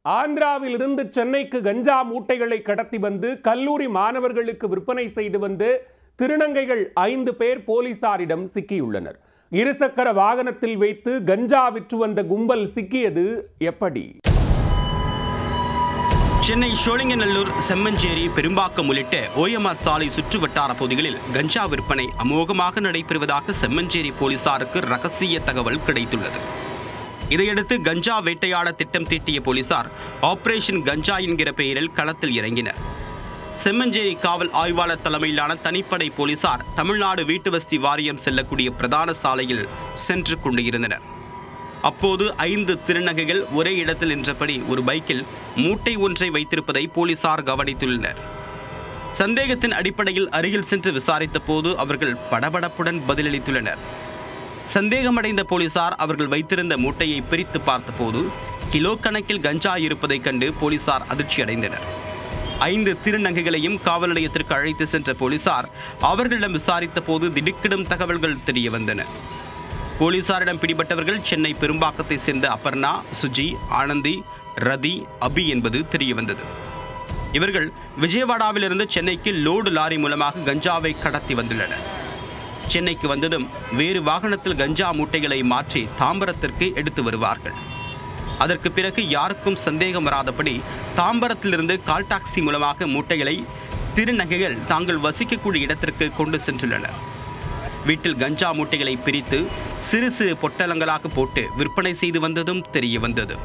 ஆந்திராவில் இருந்து சென்னைக்கு கஞ்சா மூட்டைகளை கடத்தி வந்து கல்லூரி மாணவர்களுக்கு விற்பனை செய்து வந்து திருநங்கைகள் ஐந்து பேர் போலீசாரிடம் சிக்கியுள்ளனர் இருசக்கர வாகனத்தில் வைத்து கஞ்சா விற்று வந்த கும்பல் சிக்கியது எப்படி சென்னை சோழிங்கநல்லூர் செம்மஞ்சேரி பெரும்பாக்கம் உள்ளிட்ட ஓஎம்ஆர் சாலை சுற்று வட்டார பகுதிகளில் கஞ்சா விற்பனை அமோகமாக நடைபெறுவதாக செம்மஞ்சேரி போலீசாருக்கு ரகசிய தகவல் கிடைத்துள்ளது இதையடுத்து கஞ்சா வேட்டையாட திட்டம் தீட்டிய போலீசார் ஆபரேஷன் கஞ்சா என்கிற பெயரில் களத்தில் இறங்கினர் செம்மஞ்சேரி காவல் ஆய்வாளர் தலைமையிலான தனிப்படை போலீசார் தமிழ்நாடு வீட்டு வசதி வாரியம் செல்லக்கூடிய பிரதான சாலையில் சென்று கொண்டிருந்தனர் அப்போது ஐந்து திருநங்கைகள் ஒரே இடத்தில் நின்றபடி ஒரு பைக்கில் மூட்டை ஒன்றை வைத்திருப்பதை போலீசார் கவனித்துள்ளனர் சந்தேகத்தின் அடிப்படையில் அருகில் சென்று விசாரித்த போது அவர்கள் படபடப்புடன் பதிலளித்துள்ளனர் சந்தேகமடைந்த போலீசார் அவர்கள் வைத்திருந்த மூட்டையை பிரித்து பார்த்தபோது கிலோ கணக்கில் கஞ்சா இருப்பதைக் கண்டு போலீசார் அதிர்ச்சியடைந்தனர் ஐந்து திருநங்கைகளையும் காவல் நிலையத்திற்கு அழைத்து சென்ற போலீசார் அவர்களிடம் விசாரித்த போது திடுக்கிடும் தகவல்கள் தெரிய வந்தன போலீசாரிடம் பிடிபட்டவர்கள் சென்னை பெரும்பாக்கத்தை சேர்ந்த அபர்ணா சுஜி ஆனந்தி ரதி அபி என்பது தெரியவந்தது இவர்கள் விஜயவாடாவிலிருந்து சென்னைக்கு லோடு லாரி மூலமாக கஞ்சாவை கடத்தி வந்துள்ளனர் சென்னைக்கு வந்ததும் வேறு வாகனத்தில் கஞ்சா மூட்டைகளை மாற்றி தாம்பரத்திற்கு எடுத்து வருவார்கள் அதற்கு பிறகு யாருக்கும் சந்தேகம் வராதபடி தாம்பரத்திலிருந்து கால் டாக்ஸி மூலமாக மூட்டைகளை திருநங்கைகள் தாங்கள் வசிக்கக்கூடிய இடத்திற்கு கொண்டு சென்றுள்ளனர் வீட்டில் கஞ்சா மூட்டைகளை பிரித்து சிறு சிறு பொட்டலங்களாக போட்டு விற்பனை செய்து வந்ததும் தெரிய வந்தது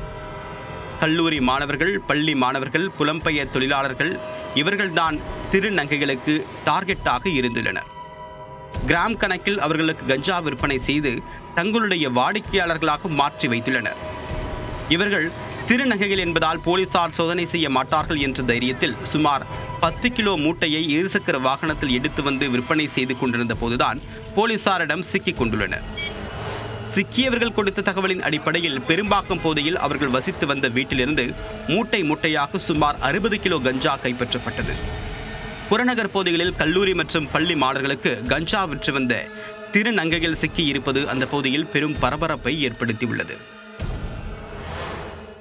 கல்லூரி மாணவர்கள் பள்ளி மாணவர்கள் புலம்பெயர் தொழிலாளர்கள் இவர்கள்தான் திருநங்கைகளுக்கு டார்கெட்டாக இருந்துள்ளனர் கிராம் கணக்கில் அவர்களுக்கு கஞ்சா விற்பனை செய்து தங்களுடைய வாடிக்கையாளர்களாக மாற்றி வைத்துள்ளனர் இவர்கள் திருநங்கைகள் என்பதால் போலீசார் சோதனை செய்ய மாட்டார்கள் என்ற தைரியத்தில் சுமார் பத்து கிலோ மூட்டையை இருசக்கர வாகனத்தில் எடுத்து வந்து விற்பனை செய்து கொண்டிருந்த போதுதான் போலீசாரிடம் சிக்கிக் கொண்டுள்ளனர் சிக்கியவர்கள் கொடுத்த தகவலின் அடிப்படையில் பெரும்பாக்கம் பகுதியில் அவர்கள் வசித்து வந்த வீட்டிலிருந்து மூட்டை மூட்டையாக சுமார் அறுபது கிலோ கஞ்சா கைப்பற்றப்பட்டது புறநகர் பகுதிகளில் கல்லூரி மற்றும் பள்ளி மாணவர்களுக்கு கஞ்சா விற்று வந்த திருநங்கைகள் சிக்கி இருப்பது அந்த பகுதியில் பெரும் பரபரப்பை ஏற்படுத்தியுள்ளது